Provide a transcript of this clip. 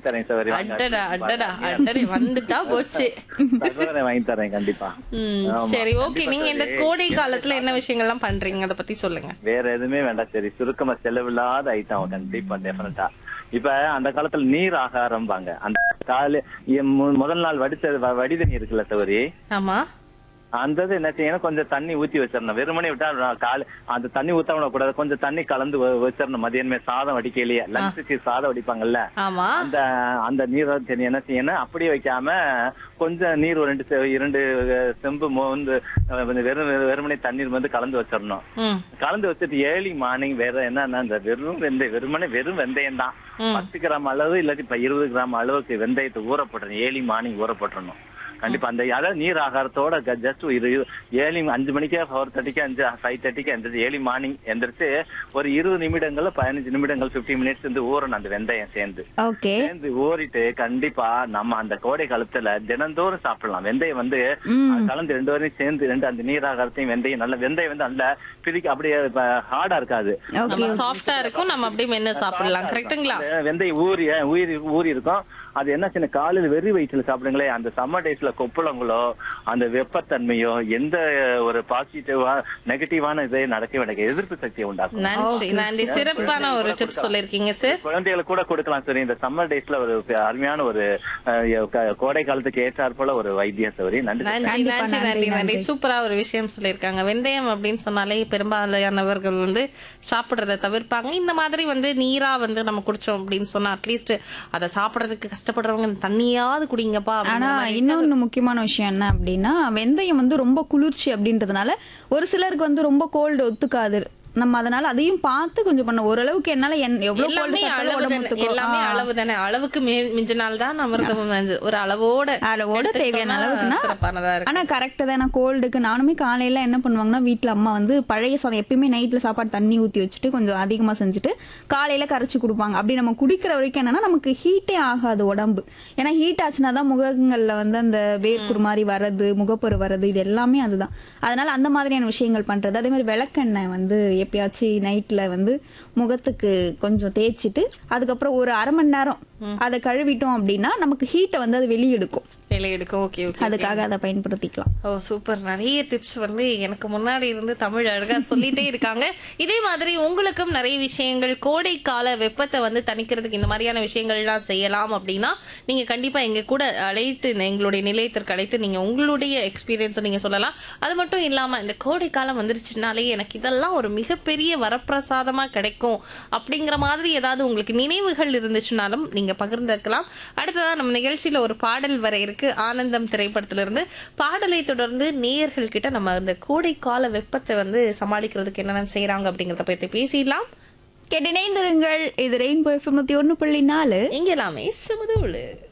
தரேன் சகோதரி வாங்க. அடடா அடடா அடடே வந்துட்டா போச்சு சகோதரி வாங்கி தரேன் கண்டிப்பா ம், ஆமா, சரி ஓகே கண்டிப்பா நீங்க இந்த சரி. கோடை காலத்துல என்ன விஷயங்கள்லாம் பண்றீங்க அத பத்தி சொல்லுங்க வேற எதுவுமே வேண்டாம் சரி சுருக்கமா செலவில்லாத ஐட்டம் கண்டிப்பா டெஃபினட்டா இப்ப அந்த காலத்துல நீர் ஆகாரம்பாங்க அந்த காலை எ- மு- முதல் நாள் வடிச்ச வ- வடி தண்ணி இருக்குல்ல சௌரி ஆமா அந்த இது என்ன செய்யணும் கொஞ்சம் தண்ணி ஊத்தி வச்சிடணும் வெறுமனே விட்டா நான் காலை அந்த தண்ணி ஊத்த கூடாது கொஞ்சம் தண்ணி கலந்து வ- வச்சிடணும் மதியானமே சாதம் வடிக்கலையே லஞ்சுக்கு சாதம் வடிப்பாங்கல்ல ஆமா அந்த அந்த நீர் தண்ணி என்ன செய்யணும் அப்படியே வைக்காம கொஞ்சம் நீர் ஒரு ரெண்டு செ- இரண்டு அஹ், செம்பு மோந்து அஹ், வெறும் வெறுமனே தண்ணீர் வந்து கலந்து வச்சிடணும் ம் கலந்து வச்சுட்டு ஏர்லி மார்னிங் வேற என்னன்னா இந்த வெறும் வெந்தயம் வெறுமனே வெறும் வெந்தயம் தான் ம். பத்து கிராம் அளவு இல்லாட்டி இப்ப இருபது கிராம் அளவுக்கு வெந்தயத்தை ஊற போட்டுறணும் ஏர்லி மார்னிங் ஊற போட்டுறணும் கண்டிப்பா அந்த அதாவது நீர் ஆகாரத்தோட ஜஸ்ட் இரு ஏர்லி அஞ்சு மணிக்கே ஃபோர் தேர்ட்டிக்கு அஞ்சு ஃபைவ் தேர்ட்டிக்கு எந்திரிச்சு ஏர்லி மார்னிங் எந்திரிச்சு ஒரு இருபது நிமிடங்கள் பதினஞ்சு நிமிடங்கள் 15 மினிட்ஸ் வந்து ஊறணும் அந்த வெந்தயம் சேர்ந்து ஓகே சேர்ந்து ஊறிட்டு கண்டிப்பா நம்ம அந்த கோடை காலத்துல தினந்தோறும் சாப்பிடலாம் வெந்தயம் வந்து ம். அது கலந்து ரெண்டு வரையும் சேர்ந்து ரெண்டு அந்த நீராகாரத்தையும் வெந்தயம் நல்ல வெந்தயம் வந்து நல்ல பிரிக்க அப்படியே ஹார்டா இருக்காது ஓகே நம்ம சாஃப்டா இருக்கும் நம்ம அப்படியே மென்னு சாப்பிடலாம் கரெக்ட்டுங்களா அந்த வெந்தயம் ஊறி ஊறி ஊறி இருக்கும் அது என்ன சின்ன காலையில வெறி வயிற்றுல சாப்பிடுங்களே அந்த சம்மர் டேஸ்ல கொப்பளங்களோ அந்த வெப்பத்தன்மையோ எந்த ஒரு பாசிட்டிவா நெகட்டிவான இதே நடக்கவே நடக்க எதிர்ப்பு சக்தியை உண்டாக்கும் நன்றி நன்றி சிறப்பான ஒரு டிப்ஸ் சொல்லிருக்கீங்க சார் குழந்தைகளுக்கு கூட கொடுக்கலாம் சரி இந்த சம்மர் டேஸ்ல ஒரு அருமையான ஒரு அஹ், க- கோடை காலத்துக்கு ஏற்றாற் போல ஒரு வைத்தியம் சரி நன்றி நன்றி கண்டிப்பா, நன்றி நன்றி, நன்றி நன்றி நன்றி. சூப்பரா ஒரு விஷயம் சொல்லியிருக்காங்க வெந்தயம் அப்படின்னு சொன்னாலே பெரும்பாலானவர்கள் வந்து சாப்பிடுறத தவிர்ப்பாங்க இந்த மாதிரி வந்து நீரா வந்து நம்ம குடிச்சோம் அப்படின்னு சொன்னா அட்லீஸ்ட் அதை சாப்பிடுறதுக்கு கஷ்டப்படுறவங்க இந்த தண்ணியாவது குடிங்கப்பா ஆனா அப்படிங்கிற மாதிரி இன்னொன்னு முக்கியமான விஷயம் என்ன அப்படின்னா வெந்தயம் வந்து ரொம்ப குளிர்ச்சி அப்படின்றதுனால ஒரு சிலருக்கு வந்து ரொம்ப கோல்டு ஒத்துக்காது நம்ம அதனால அதையும் பார்த்து கொஞ்சம் பண்ண ஓரளவுக்கு என்னால என்- எவ்வளவு கோல்டு எல்லாமே சாப்பிட்டாலும் அளவு உடம்பு தானே ஒத்துக்கும். எல்லாமே ஆ. அளவு தானே அளவுக்கு மே- மிஞ்சினால் தான் அமிர்தம் நஞ்சு. ஒரு அளவோட அளவோட எடுத்துக்கிட்டோம்னா தேவையான அளவுக்குன்னா சிறப்பானதா இருக்கும் ஆனா கரெக்ட் தான் நான் கோல்டுக்கு நானுமே காலையில என்ன பண்ணுவாங்கன்னா வீட்ல அம்மா வந்து பழைய சாதம் எப்பயுமே நைட்ல சாப்பாடு தண்ணி ஊத்தி வச்சுட்டு கொஞ்சம் அதிகமா செஞ்சுட்டு காலையில கரைச்சு கொடுப்பாங்க அப்படி நம்ம குடிக்கிற வரைக்கும் என்னன்னா நமக்கு ஹீட்டே ஆகாது உடம்பு ஏன்னா ஹீட் ஆச்சுன்னா தான் முகங்கள்ல வந்து அந்த வேர்க்குரு மாதிரி வர்றது முகப்பொரு வர்றது இது எல்லாமே அதுதான் அதனால அந்த மாதிரியான விஷயங்கள் பண்றது அதே மாதிரி விளக்கெண்ணெய் வந்து எப்பயாச்சும் நைட்ல வந்து முகத்துக்கு கொஞ்சம் தேய்ச்சிட்டு அதுக்கப்புறம் ஒரு அரை மணி நேரம் அதை கழுவிட்டோம் அப்படின்னா நமக்கு ஹீட்டை வந்து அது வெளியெடுக்கும் வெளியே எடுக்கும் ஓகே ஓகே அதுக்காக அதை பயன்படுத்திக்கலாம் ஓ சூப்பர் நிறைய டிப்ஸ் வந்து எனக்கு முன்னாடி இருந்து தமிழ் அழகா சொல்லிட்டே இருக்காங்க இதே மாதிரி உங்களுக்கும் நிறைய விஷயங்கள் கோடை கால வெப்பத்தை வந்து தணிக்கிறதுக்கு இந்த மாதிரியான விஷயங்கள்லாம் செய்யலாம் அப்படின்னா நீங்க கண்டிப்பா எங்க கூட அழைத்து இந்த எங்களுடைய நிலையத்திற்கு அழைத்து நீங்க உங்களுடைய எக்ஸ்பீரியன்ஸை நீங்க சொல்லலாம் அது மட்டும் இல்லாம இந்த கோடை காலம் வந்துருச்சுனாலே எனக்கு இதெல்லாம் ஒரு மிகப்பெரிய வரப்பிரசாதமா கிடைக்கும் அப்படிங்கிற மாதிரி ஏதாவது உங்களுக்கு நினைவுகள் இருந்துச்சுனாலும் நீங்க பகிர்ந்திருக்கலாம் அடுத்ததா நம்ம நிகழ்ச்சியில ஒரு பாடல் வர இருக்கு ஆனந்தம் திரைப்படத்திலிருந்து பாடலை தொடர்ந்து நேயர்கள் கிட்ட நம்ம இந்த கோடை கால வெப்பத்தை வந்து சமாளிக்கிறதுக்கு என்னென்ன செய்யறாங்க அப்படிங்கறத பத்தி பேசிடலாம் கேட்டிணைந்திருங்கள் இது ரெயின்போ எஃப்எம் நூத்தி ஒண்ணு புள்ளி நாலு இங்க எல்லாமே சுமதூளு